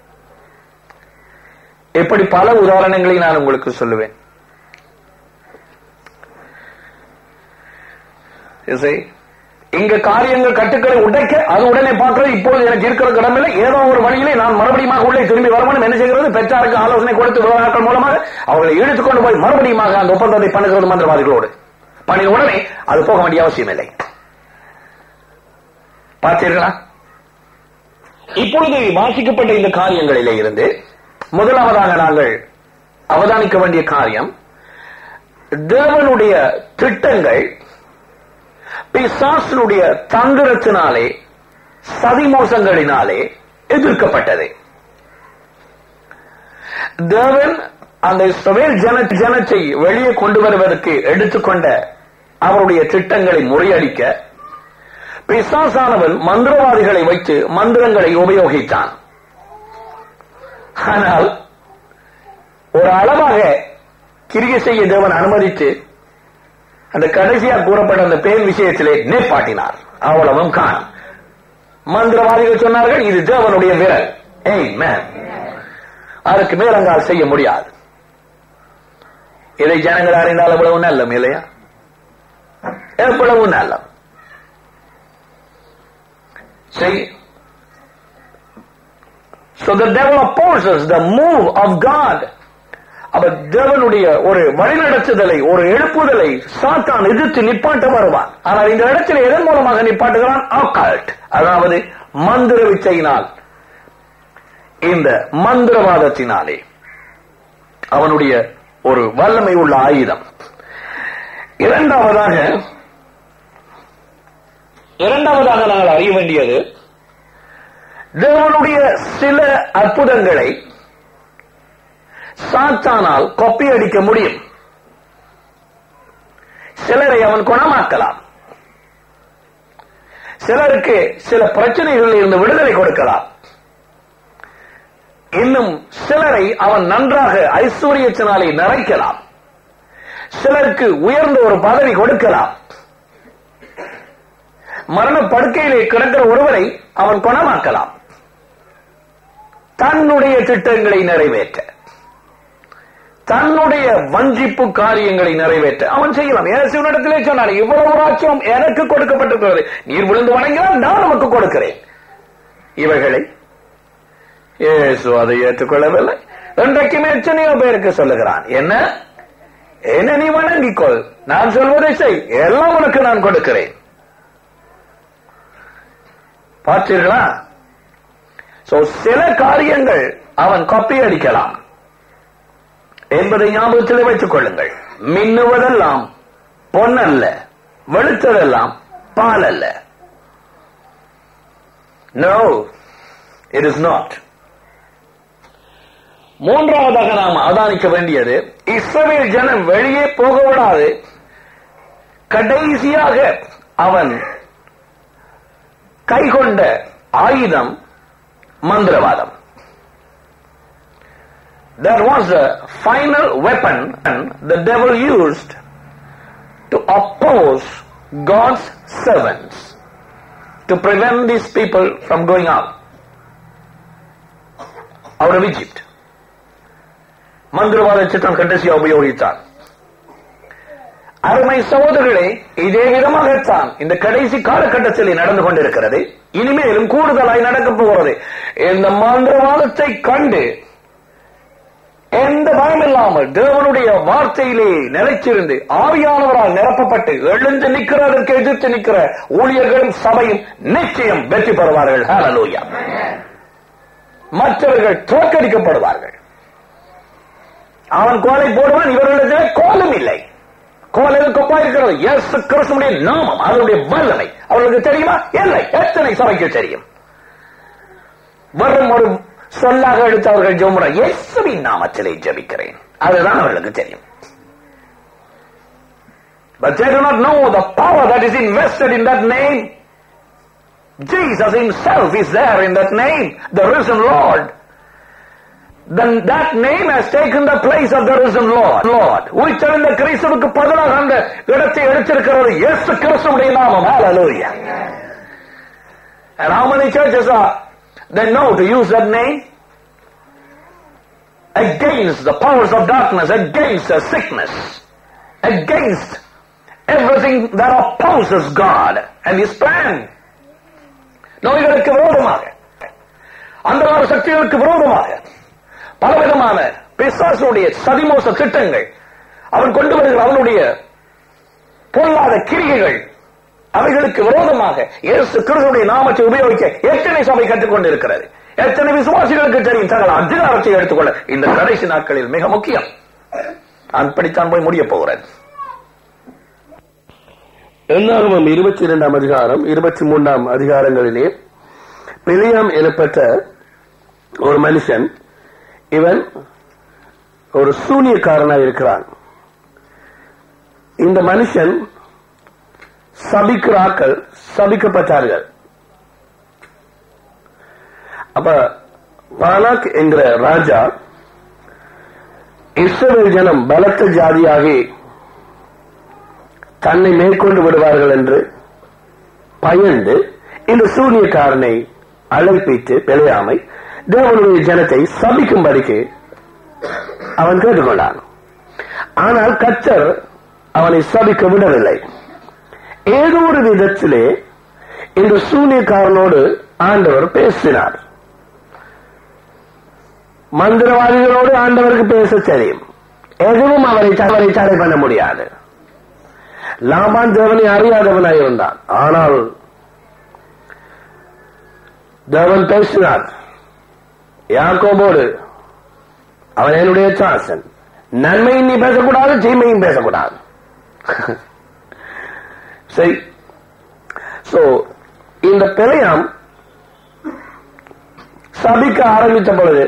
இப்படி பல உதாரணங்களை நான் உங்களுக்கு சொல்லுவேன் You see, இங்க காரியங்கள் கட்டுக்களை உடைக்க அது உடனே பார்க்கிறது இப்பொழுது எனக்கு இருக்கிற கடமையில ஏதோ ஒரு வழியிலே நான் மறுபடியும் உள்ளே திரும்பி வரணும் என்ன செய்கிறது பெற்றாருக்கு ஆலோசனை கொடுத்து விவகாரங்கள் மூலமாக அவர்களை இழுத்துக் கொண்டு போய் மறுபடியும் அந்த ஒப்பந்தத்தை பண்ணுகிறது மந்திரவாதிகளோடு பணிய உடனே அது போக வேண்டிய அவசியம் இல்லை பார்த்தீர்களா இப்பொழுது வாசிக்கப்பட்ட இந்த காரியங்களிலே இருந்து முதலாவதாக நாங்கள் அவதானிக்க வேண்டிய காரியம் தேவனுடைய திட்டங்கள் பிசாசனுடைய தந்திரத்தினாலே சதிமோசங்களினாலே எதிர்க்கப்பட்டது தேவன் அந்த இஸ்ரவேல் ஜன ஜனத்தை வெளியே கொண்டு வருவதற்கு எடுத்துக்கொண்ட அவருடைய திட்டங்களை முறியடிக்க பிசாசானவன் மந்திரவாதிகளை வைத்து மந்திரங்களை உபயோகித்தான் ஆனால் ஒரு அளவாக கிரிகை செய்ய தேவன் அனுமதித்து அந்த கடைசியா கூறப்பட்ட அந்த பேர் விஷயத்திலே நிற்பாட்டினார் அவ்வளவும் கான் மந்திரவாதிகள் சொன்னார்கள் இது தேவனுடைய விரல் ஏய் மேன் அதற்கு மேலங்கால் செய்ய முடியாது இதை ஜனங்கள் அறிந்தால் எவ்வளவு நல்லம் இல்லையா எவ்வளவு நல்லம் See, so the devil opposes the move of God. அவர் தேவனுடைய ஒரு வழிநடத்துதலை ஒரு எழுப்புதலை சாத்தான் எதிர்த்து நிப்பாட்ட வருவான் ஆனால் இந்த இடத்தில் எதன் மூலமாக நிப்பாட்டுகிறான் ஆக்கால்ட் அதாவது மந்திர விச்சையினால் இந்த மந்திரவாதத்தினாலே அவனுடைய ஒரு வல்லமை உள்ள ஆயுதம் இரண்டாவதாக இரண்டாவதாக நாங்கள் அறிய வேண்டியது தேவனுடைய சில அற்புதங்களை சாத்தானால் கொப்பி அடிக்க முடியும் சிலரை அவன் குணமாக்கலாம் சிலருக்கு சில பிரச்சனைகளில் இருந்து விடுதலை கொடுக்கலாம் இன்னும் சிலரை அவன் நன்றாக ஐஸ்வர்யத்தினாலே நிறைக்கலாம் சிலருக்கு உயர்ந்த ஒரு பதவி கொடுக்கலாம் மரண படுக்கையிலே கிடக்கிற ஒருவரை அவன் குணமாக்கலாம் தன்னுடைய திட்டங்களை நிறைவேற்ற தன்னுடைய வஞ்சிப்பு காரியங்களை நிறைவேற்ற அவன் செய்யலாம் இயேசுவினிடத்திலே சொன்னார் இவ்வளவு ராட்சியம் எனக்கு கொடுக்கப்பட்டிருக்கிறது நீர் விழுந்து வணங்கினால் நான் உனக்கு கொடுக்கிறேன் இவைகளை இயேசு அதை ஏற்றுக்கொள்ளவில்லை இன்றைக்குமே எத்தனையோ பேருக்கு சொல்லுகிறான் என்ன என்ன நீ வணங்கிக்கொள் நான் சொல்வதை செய் எல்லாம் உனக்கு நான் கொடுக்கிறேன் பார்த்தீர்களா சோ சில காரியங்கள் அவன் காப்பி அடிக்கலாம் என்பதை ஞாபகத்தில் வைத்துக் கொள்ளுங்கள் மின்னுவதெல்லாம் பொன்னல்ல வெளுத்ததெல்லாம் பால் அல்ல நோ இட் இஸ் நாட் மூன்றாவதாக நாம் அவதானிக்க வேண்டியது இஸ்ரவேல் ஜனம் வெளியே போக விடாது கடைசியாக அவன் கைகொண்ட ஆயுதம் மந்திரவாதம் That was the final weapon the devil used to oppose God's servants, to prevent these people from going out, out of Egypt. மந்திரவாத சித்தம் கடைசியா உபயோகித்தான் அருமை சகோதரர்களே இதே விதமாகத்தான் இந்த கடைசி காலகட்டத்தில் நடந்து கொண்டிருக்கிறது இனிமேலும் கூடுதலாய் நடக்கப் போகிறது இந்த மந்திரவாதத்தை கண்டு எந்த பயம் இல்லாமல் தேவனுடைய வார்த்தையிலே நிலைச்சிருந்து ஆவியானவரால் நிரப்பப்பட்டு எழுந்து நிற்கிறதற்கு எதிர்த்து நிற்கிற ஊழியர்களும் சபையும் நிச்சயம் வெற்றி பெறுவார்கள் ஹalleluya மற்றவர்கள் தோற்கடிக்கப்படுவார்கள் அவன் கோலை போடுவான் இவர்களிடத்தில் கோலும் இல்லை கோல் எதுக்கப்பா இருக்கிறது இயேசு கிறிஸ்துடைய நாமம் அதனுடைய வல்லமை அவர்களுக்கு தெரியுமா இல்லை எத்தனை சபைக்கு தெரியும் வெறும் ஒரு சொல்லாக எடுத்து அவர்கள் ஜோமுற இயேசுவின் நாமத்திலே ஜெபிக்கிறேன் அதுதான் அவர்களுக்கு தெரியும் But they do not know the power that is invested in that name. Jesus himself is there in that name, the risen Lord. Then that name has taken the place of the risen Lord. Lord. உயிர்த்தெழுந்த கிறிஸ்துவுக்கு பதிலாக அந்த இடத்தை எடுத்திருக்கிறது இயேசு கிறிஸ்துவுடைய நாமம் Hallelujah. And how many churches are they know to use that name? Against the powers of darkness, against the sickness, against everything that opposes God and His plan. நோய்களுக்கு விரோதமாக அந்தகார சக்திகளுக்கு விரோதமாக பலவிதமான பிசாசுடைய சதிமோச திட்டங்கள் அவன் கொண்டு வருகிற அவனுடைய பொல்லாத கிரிகைகள் அவைகளுக்கு விரோதமாக இயேசு கிறிஸ்துடைய நாமத்தை உபயோகிக்க எத்தனை சபை கற்றுக்கொண்டு இருக்கிறது எத்தனை விசுவாசிகளுக்கு தெரியும் தங்கள் அதிகாரத்தை எடுத்துக்கொள்ள இந்த கடைசி நாட்களில் மிக முக்கியம் அப்படித்தான் போய் முடிய போகிறது என்னாகமம் இருபத்தி இரண்டாம் அதிகாரம் இருபத்தி மூன்றாம் அதிகாரங்களிலே பிலியாம் எனப்பட்ட ஒரு மனுஷன் இவன் ஒரு சூனியக்காரனாக இருக்கிறான் இந்த மனுஷன் சபிக்கிறாக்கள் சபிக்கப்பட்டார்கள் அப்ப பாலாக் என்கிற ராஜா இஸ்ரவேல் ஜனம் பலத்த ஜாதியாகி தன்னை மேற்கொண்டு விடுவார்கள் என்று பயந்து இந்த சூனியக்காரனை அழைப்பித்து பிழையாமை தேவனுடைய ஜனத்தை சபிக்கும்படிக்கு அவன் கேட்டுக்கொண்டான் ஆனால் கத்தர் அவனை சபிக்க விடவில்லை ஏதோ ஒரு விதத்திலே இந்த சூனியக்காரனோடு ஆண்டவர் பேசினார் மந்திரவாதிகளோடு ஆண்டவருக்கு பேச தெரியும் எதுவும் அவரை அவரை தடை பண்ண முடியாது லாபான் தேவனை அறியாதவனாய் இருந்தான் ஆனால் தேவன் பேசினார் யாக்கோபோடு அவன் என்னுடைய சாசன் நன்மையும் நீ பேசக்கூடாது தீமையும் பேசக்கூடாது சரி சோ இந்த பிழையாம் சபிக்க ஆரம்பித்த பொழுது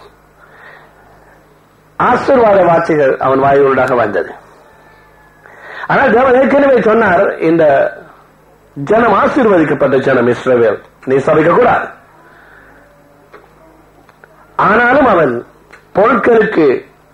ஆசீர்வாத வார்த்தைகள் அவன் வாயுடாக வந்தது ஆனால் தேவன் ஏற்கனவே சொன்னார் இந்த ஜனம் ஆசீர்வதிக்கப்பட்ட ஜனம் இஸ்ரவேல் நீ சபிக்க கூடாது ஆனாலும் அவன் பொருட்களுக்கு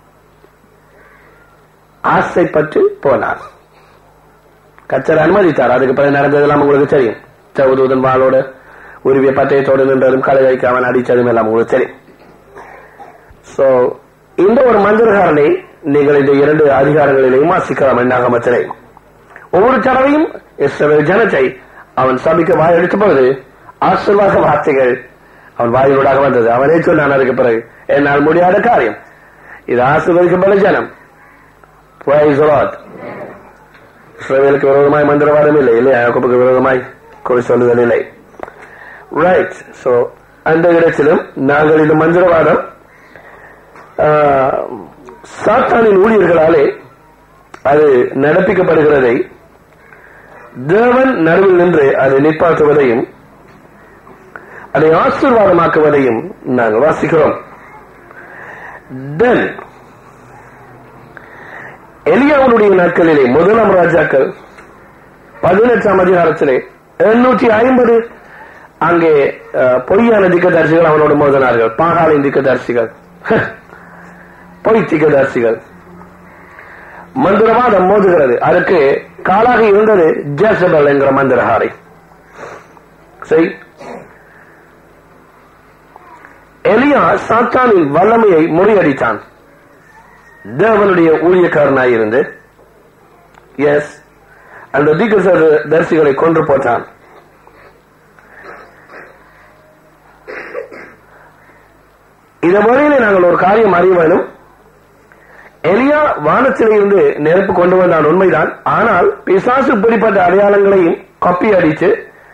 ஆசைப்பட்டு போனான் கச்சர் அனுமதித்தார் அதுக்கு பிறகு நடந்ததெல்லாம் உங்களுக்கு தெரியும் சவுதூதன் வாளோட உருவிய பட்டயத்தோடு நின்றதும் களை வைக்க அவன் அடித்ததும் எல்லாம் உங்களுக்கு தெரியும் சோ இந்த ஒரு மந்திரகாரனை நீங்கள் இந்த இரண்டு அதிகாரங்களிலேயும் வாசிக்கலாம் எண்ணாகமத்திலே ஒவ்வொரு தடவையும் இஸ்ரவேல் ஜனத்தை அவன் சபிக்க வாய் எடுத்த பொழுது ஆசீர்வாத வார்த்தைகள் அவன் வாயிலூடாக வந்தது அவனே சொன்னான் அதுக்கு பிறகு என்னால் முடியாத காரியம் இது ஆசீர்வதிக்கப்பட்ட ஜனம் Praise the Lord. இஸ்ரவேலுக்கு விரோதமாய் மந்திரவாதம் இல்லை இல்லை யாக்கோபுக்கு விரோதமாய் குறி சொல்லுதல் இல்லை ரைட் சோ அந்த இடத்திலும் நாங்கள் இந்த மந்திரவாதம் ஆஹ், சாத்தானின் ஊழியர்களாலே அது நடப்பிக்கப்படுகிறதை தேவன் நடுவில் நின்று அதை நிப்பாட்டுவதையும் அதை ஆசீர்வாதமாக்குவதையும் நாங்கள் வாசிக்கிறோம் தென் எலியாவுடைய நாட்களிலே முதலாம் ராஜாக்கள் பதினெட்டாம் அதிகாரத்திலே எண்ணூற்றி ஐம்பது அங்கே அஹ், பொய்யான திக்கதரிசிகள் அவனோடு மோதினார்கள் பாகாலின் திக்கதரிசிகள் பொய் திக்கதரிசிகள் மந்திரவாதம் மோதுகிறது அதற்கு காலாக இருந்தது ஜேசபல் என்கிற மந்திரஹாரி சரி எலியா சாத்தானின் வல்லமையை முறியடித்தான் தேவனுடைய ஊழியக்காரனாயிருந்து எஸ் அந்த தீர்க்க தரிசிகளை கொன்று போட்டான் இந்த முறையிலே நாங்கள் ஒரு காரியம் அறிய வேணும் எலியா வானத்திலே இருந்து நெருப்பு கொண்டு வந்தான் உண்மைதான் ஆனால் பிசாசு இப்படிப்பட்ட அடையாளங்களையும் கப்பி அடித்து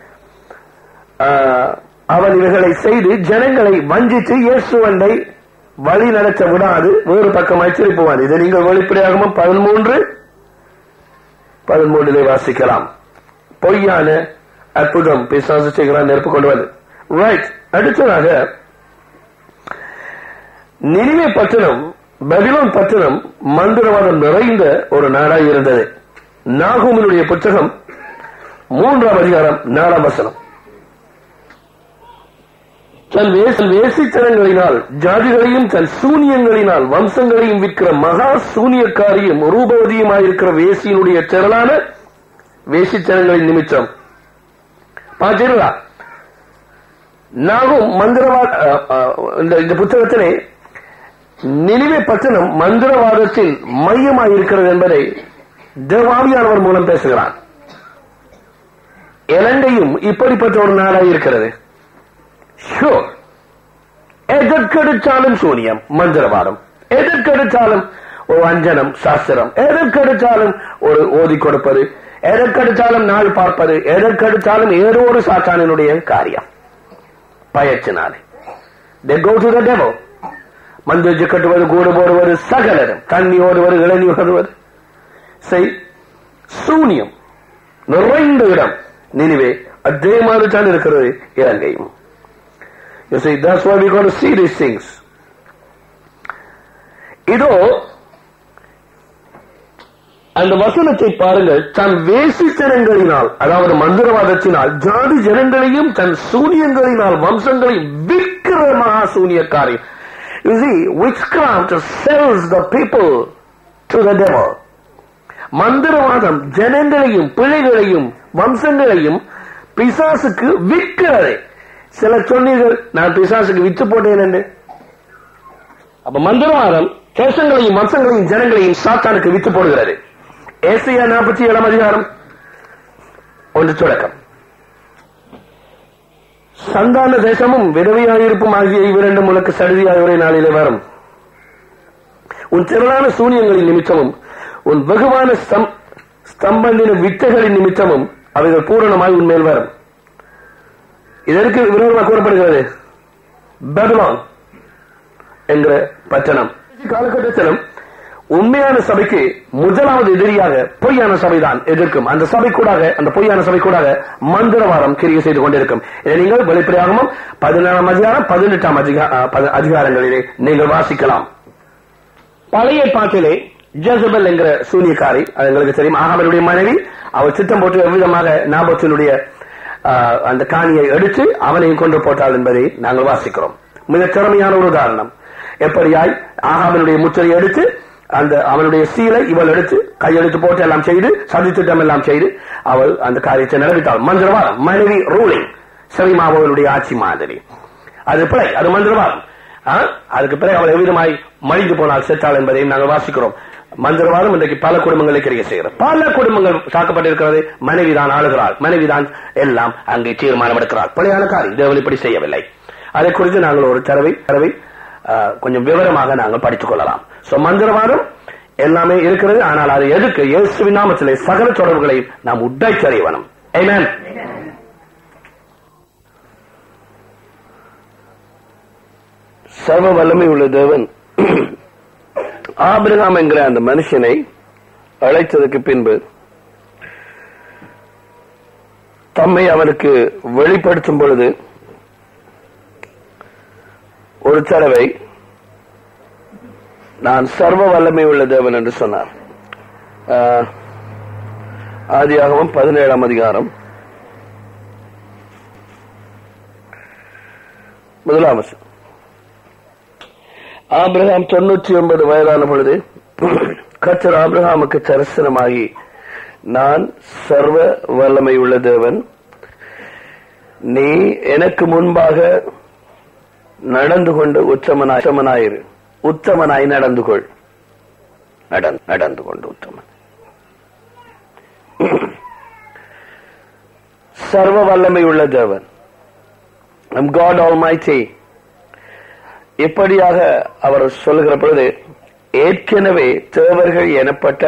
ஆஹ், அவன் இவைகளை செய்து ஜனங்களை வஞ்சித்து இயேசுவண்டை வழி நடத்த விடாது வேறு பக்கமாய் திருப்புவான் இதை நீங்கள் வெளிப்படையாகவும் பதிமூன்று பதிமூன்றிலே வாசிக்கலாம் பொய்யான அற்புதம் பிசாசு செய்கிறான் நெருப்பு கொண்டு வந்து ரைட் அடுத்ததாக நினைவே பட்டணம் பபிலோன் பட்டணம் மந்திரவாதம் நிறைந்த ஒரு நாடாய் இருந்தது நாகூமினுடைய புத்தகம் மூன்றாம் அதிகாரம் நாலாம் வசனம் தன் வேச வேசித்தனங்களினால் ஜாதிகளையும் தன் சூனியங்களினால் வம்சங்களையும் விற்கிற மகா சூனியக்காரியும் ரூபவதியுமாயிருக்கிற வேசியினுடைய திரளான வேசித்தனங்களின் நிமித்தம் பார்த்தீர்களா நாகும் மந்திரவா அஹ், அஹ், இந்த இந்த புத்தகத்திலே நினைவே பட்டணம் மந்திரவாதத்தில் மையமாயிருக்கிறது என்பதை தேவாவியானவர் மூலம் பேசுகிறான் இலங்கையும் இப்படிப்பட்ட ஒரு நாடாக இருக்கிறது ஷோர் எதற்கெடுத்தாலும் சூனியம் மந்திரவாதம் எதற்கெடுத்தாலும் ஒரு அஞ்சனம் சாஸ்திரம் எதற்கெடுத்தாலும் ஒரு ஓதி கொடுப்பது எதற்கெடுத்தாலும் நாள் பார்ப்பது எதற்கெடுத்தாலும் ஏதோ ஒரு சாத்தானினுடைய காரியம் பயிற்சினாலே they go to the devil மஞ்சள் கட்டுவது கூடு போடுவது சகலரும் தண்ணி ஓடுவது இளநீ ஓடுவது செய் சூனியம் நிறைந்த இடம் நினைவே அதே மாதிரி தான் இருக்கிறது இலங்கையும் You see, that's why we're going to see these things. இதோ அந்த வசனத்தை பாருங்கள் தன் வேசித்தனங்களினால் அதாவது மந்திரவாதத்தினால் ஜாதி ஜனங்களையும் தன் சூனியங்களினால் வம்சங்களையும் விற்கிற மகா சூனியக்காரி You see, witchcraft sells the people to the devil. மந்திரவாதம் ஜனங்களையும் பிழைகளையும் வம்சங்களையும் பிசாசுக்கு விற்கிறது சில சொன்னீர்கள் நான் பிசாசுக்கு வித்து போட்டேன் என்று அப்ப மந்திரவாதம் தேசங்களையும் வம்சங்களையும் ஜனங்களையும் சாத்தானுக்கு வித்து போடுகிறது ஏசியா நாற்பத்தி ஏழாம் அதிகாரம் ஒன்று தொடக்கம் சந்தான தேசமும் விதவையாயிருப்பும் ஆகிய இவ்விரண்டும் உனக்கு சடுதியாய் ஒரே நாளிலே வரும் உன் திரளான சூனியங்களின் நிமித்தமும் உன் வெகுவான ஸ்தம்- ஸ்தம்பந்தின வித்தைகளின் நிமித்தமும் அவைகள் பூரணமாய் உன்மேல் வரும் இதற்கு விரோதமாக கூறப்படுகிறது பெபலான் என்கிற பட்டணம் காலகட்டத்திலும் உண்மையான சபைக்கு முதலாவது எதிரியாக பொய்யான சபைதான் எதிர்க்கும் அந்த சபை கூடாக அந்த பொய்யான சபை கூடாக மந்திரவாதம் கிரியை செய்து கொண்டிருக்கும் இதை நீங்கள் வெளிப்படையாகவும் பதினேழாம் அதிகாரம் பதினெட்டாம் அதிகா- அஹ், பத- அதிகாரங்களிலே நீங்கள் வாசிக்கலாம் பழைய பாட்டிலே ஜெசபெல் என்கிற சூனியக்காரி அது எங்களுக்கு தெரியும் ஆகாமருடைய மனைவி அவர் சித்தம் போட்டு எவ்விதமாக நாபத்தினுடைய ஆஹ், அந்த காணியை எடுத்து அவனையும் கொண்டு போட்டாள் என்பதை நாங்கள் வாசிக்கிறோம் மிக திறமையான ஒரு உதாரணம் எப்படியாய் ஆகாமனுடைய முத்திரையை எடுத்து அந்த அவனுடைய சீலை இவள் எடுத்து கையெழுத்து போட்டு எல்லாம் செய்து சதித்திட்டம் எல்லாம் செய்து அவள் அந்த காரியத்தை நிறைவேற்றாள் மந்திரவாதம் மனைவி ரூலிங் செவிமாவனுடைய ஆட்சி மாதிரி அது பிழை அது மந்திரவாதம் ஆ? அதுக்கு பிறகு அவள் எவ்விதமாய் மடிந்து போனால் செத்தாள் என்பதையும் நாங்கள் வாசிக்கிறோம் மந்திரவாதம் இன்றைக்கு பல குடும்பங்களை கிரியை செய்கிறது பல குடும்பங்கள் தாக்கப்பட்டிருக்கிறது மனைவிதான் ஆளுகிறாள் மனைவிதான் எல்லாம் அங்கே தீர்மானம் எடுக்கிறாள் பிழையான காரியம் தேவன் இப்படி செய்யவில்லை அதை குறித்து நாங்கள் ஒரு தடவை தடவை ஆ, கொஞ்சம் விவரமாக நாங்கள் படித்துக் கொள்ளலாம் சோ மந்திரவாதம் எல்லாமே இருக்கிறது ஆனால் அது எதுக்கு இயேசுவின் நாமத்திலே சகல தொடர்புகளை நாம் உடைச்சறிய வேணும் Amen. சர்வ வல்லமை உள்ள தேவன் ஆபிரகாம் என்கிற அந்த மனுஷனை அழைத்ததற்கு பின்பு தம்மை அவனுக்கு வெளிப்படுத்தும் பொழுது ஒரு தடவை நான் சர்வ வல்லமை உள்ள தேவன் என்று சொன்னார் ஆஹ், ஆதியாகமம் பதினேழாம் அதிகாரம் முதலாம் வசனம். ஆபிரகாம் தொண்ணூற்றி ஒன்பது வயதான பொழுது கர்த்தர் ஆபிரகாமுக்கு தரிசனமாகி நான் சர்வ வல்லமை உள்ள தேவன் நீ எனக்கு முன்பாக நடந்து கொண்டு உத்தமனாய் உத்தமனாயிரு உத்தமனாய் நடந்து கொள் நடந்- நடந்து கொண்டு உத்தமன் சர்வ வல்லமை உள்ள தேவன் நம் காட் ஆல் இப்படியாக அவர் சொல்லுகிற பொழுது ஏற்கனவே தேவர்கள் எனப்பட்ட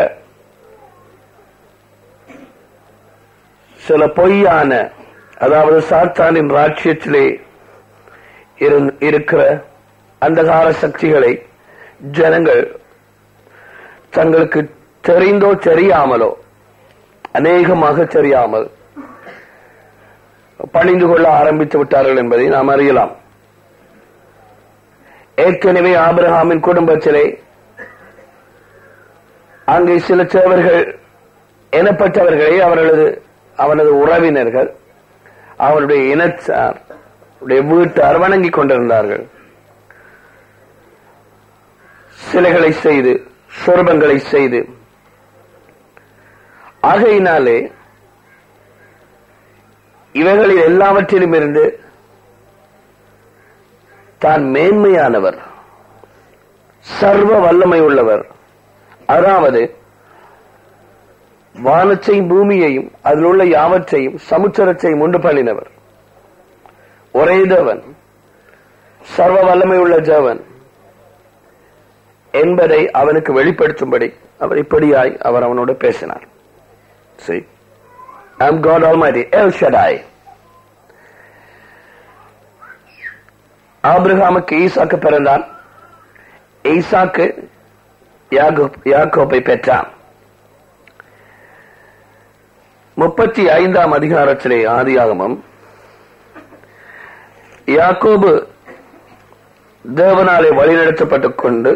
சில பொய்யான அதாவது சாத்தானின் ராட்சியத்திலே இருந்- இருக்கிற அந்தகார சக்திகளை ஜனங்கள் தங்களுக்கு தெரிந்தோ தெரியாமலோ அநேகமாக தெரியாமல் பணிந்து கொள்ள ஆரம்பித்து விட்டார்கள் என்பதை நாம் அறியலாம் ஏற்கனவே ஆபிரகாமின் குடும்பத்திலே அங்கே சில சேவர்கள் எனப்பட்டவர்களை அவர்களது அவனது உறவினர்கள் அவருடைய இனத்தார் அவருடைய வீட்டார் வணங்கிக் கொண்டிருந்தார்கள் சிலைகளை செய்து சொர்பங்களை செய்து ஆகையினாலே இவைகளில் எல்லாவற்றிலும் இருந்து தான் மேன்மையானவர் சர்வ வல்லமை உள்ளவர் அதாவது வானத்தையும் பூமியையும் அதில் உள்ள யாவற்றையும் சமுச்சரத்தையும் உண்டு பண்ணினவர் ஒரே தேவன் சர்வ வல்லமை உள்ள தேவன் என்பதை அவனுக்கு வெளிப்படுத்தும்படி அவர் இப்படியாய் அவர் அவனோடு பேசினார் சரி I'm God Almighty, El Shaddai. ஆபிரகாமுக்கு ஈசாக்கு பிறந்தான் ஈசாக்கு யாகோப்- யாக்கோப்பை பெற்றான் முப்பத்தி ஐந்தாம் அதிகாரத்திலே ஆதியாகமம் யாக்கோபு தேவனாலே வழிநடத்தப்பட்டுக் கொண்டு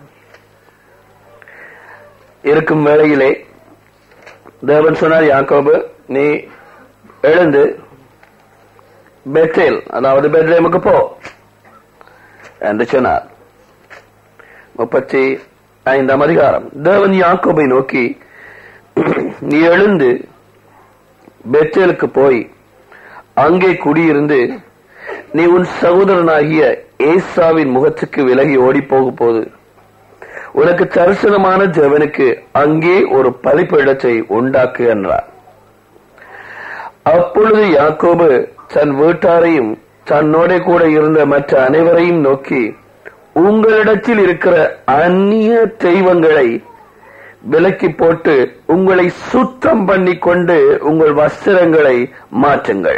இருக்கும் வேளையிலே தேவன் சொன்னார் யாக்கோபு நீ எழுந்து பெத்தேல் அதாவது பெத்லேமுக்கு போ என்று சொன்னார் முப்பத்தி ஐந்தாம் அதிகாரம் தேவன் யாக்கோபை நோக்கி நீ எழுந்து பெத்தேலுக்கு போய் அங்கே குடியிருந்து நீ உன் சகோதரனாகிய ஏசாவின் முகத்துக்கு விலகி ஓடி போக போது உனக்கு தரிசனமான தேவனுக்கு அங்கே ஒரு பலிப்பீடத்தை உண்டாக்கு என்றார் அப்பொழுது யாக்கோபு தன் வீட்டாரையும் தன்னோட கூட இருந்த மற்ற அனைவரையும் நோக்கி உங்களிடத்தில் இருக்கிற அந்நிய தெய்வங்களை விலக்கி போட்டு உங்களை சுத்தம் பண்ணி கொண்டு உங்கள் வஸ்திரங்களை மாற்றுங்கள்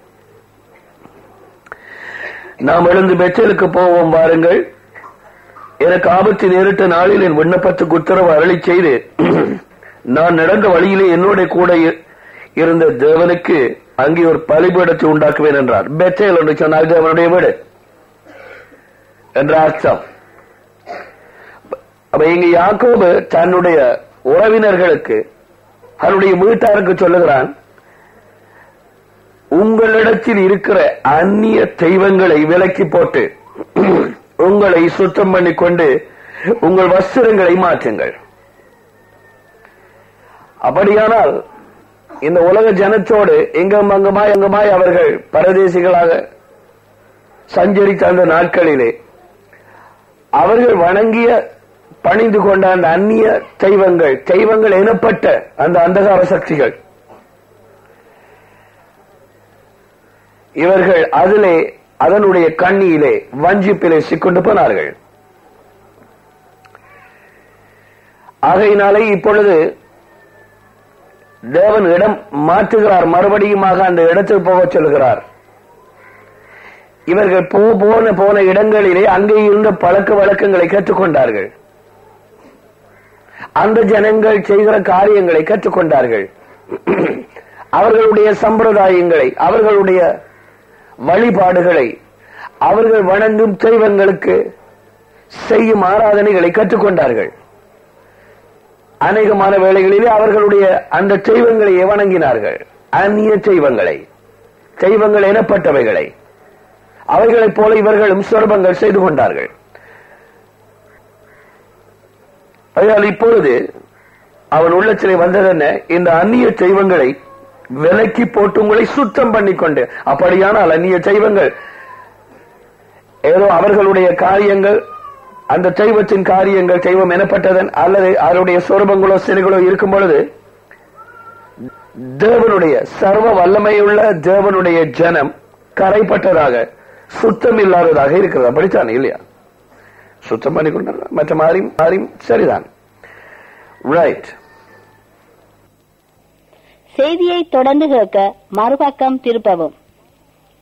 நாம் எழுந்து பெற்றலுக்கு போவோம் வாருங்கள் எனக்கு ஆபத்து நேரிட்ட நாளில் என் விண்ணப்பத்துக்கு உத்தரவு அருளி செய்து நான் நடந்த வழியிலே என்னோட கூட இ- இருந்த தேவனுக்கு அங்கே ஒரு பலிபீடத்தை உண்டாக்குவேன் என்றார் பெத்தேல் என்று சொன்னால் தேவனுடைய வீடு என்ற அர்த்தம் அப்ப இங்க யாக்கோபு தன்னுடைய உறவினர்களுக்கு அவருடைய வீட்டாருக்கு சொல்லுகிறான் உங்களிடத்தில் இருக்கிற அந்நிய தெய்வங்களை விலக்கி போட்டு உங்களை சுத்தம் பண்ணிக்கொண்டு உங்கள் வஸ்திரங்களை மாற்றுங்கள் அப்படியானால் இந்த உலக ஜனத்தோடு எங்கும் அங்குமாய் அங்குமாய் அவர்கள் பரதேசிகளாக சஞ்சரித்த அந்த நாட்களிலே அவர்கள் வணங்கிய பணிந்து கொண்ட அந்த அந்நிய தெய்வங்கள் தெய்வங்கள் எனப்பட்ட அந்த அந்தகார சக்திகள் இவர்கள் அதிலே அதனுடைய கண்ணியிலே வஞ்சிப்பிலே சிக்கொண்டு போனார்கள் ஆகையினாலே இப்பொழுது தேவன் இடம் மாற்றுகிறார் மறுபடியுமாக அந்த இடத்துக்கு போகச் சொல்கிறார் இவர்கள் போ போன போன இடங்களிலே அங்கே இருந்த பழக்க வழக்கங்களை கற்றுக்கொண்டார்கள் அந்த ஜனங்கள் செய்கிற காரியங்களை கற்றுக்கொண்டார்கள் அவர்களுடைய சம்பிரதாயங்களை அவர்களுடைய வழிபாடுகளை அவர்கள் வணங்கும் தெய்வங்களுக்கு செய்யும் ஆராதனைகளை கற்றுக்கொண்டார்கள் அநேகமான வேளைகளிலே அவர்களுடைய அந்த தெய்வங்களை வணங்கினார்கள் அந்நிய தெய்வங்களை தெய்வங்கள் எனப்பட்டவைகளை அவைகளைப் போல இவர்களும் சொர்பங்கள் செய்து கொண்டார்கள் அதனால் இப்பொழுது அவன் உள்ளத்திலே வந்ததென்ன இந்த அந்நிய தெய்வங்களை விலக்கி போட்டு உங்களை சுத்தம் பண்ணிக்கொண்டு அப்படியானால் அந்நிய தெய்வங்கள் ஏதோ அவர்களுடைய காரியங்கள் அந்த தெய்வத்தின் காரியங்கள் தெய்வம் எனப்பட்டதன் அல்லது அவருடைய சொரூபங்களோ சிலைகளோ இருக்கும் பொழுது தேவனுடைய சர்வ வல்லமையுள்ள தேவனுடைய ஜனம் கரைப்பட்டதாக சுத்தம் இல்லாததாக இருக்கிறது அப்படித்தான் இல்லையா சுத்தம் பண்ணி கொண்டாங்க மற்ற மாறி மாறி சரிதான் ரைட் செய்தியை தொடர்ந்து கேட்க மறுபக்கம் திருப்பவும்